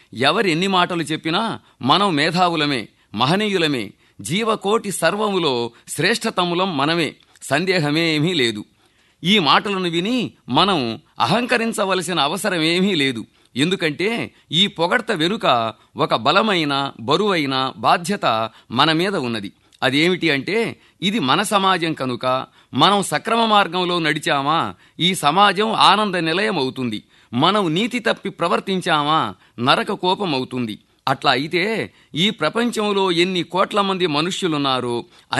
ఎవరు ఎన్ని మాటలు చెప్పినా మనం మేధావులమే మహనీయులమే జీవకోటి సర్వములో శ్రేష్ఠతములం మనమే సందేహమేమీ లేదు ఈ మాటలను విని మనం అహంకరించవలసిన అవసరమేమీ లేదు ఎందుకంటే ఈ పొగడ్త వెనుక ఒక బలమైన బరువైన బాధ్యత మన మీద ఉన్నది అదేమిటి అంటే ఇది మన సమాజం కనుక మనం సక్రమ మార్గంలో నడిచామా ఈ సమాజం ఆనంద నిలయం అవుతుంది మనం నీతి తప్పి ప్రవర్తించామా నరక కోపం అవుతుంది అట్లా అయితే ఈ ప్రపంచంలో ఎన్ని కోట్ల మంది మనుష్యులున్నారో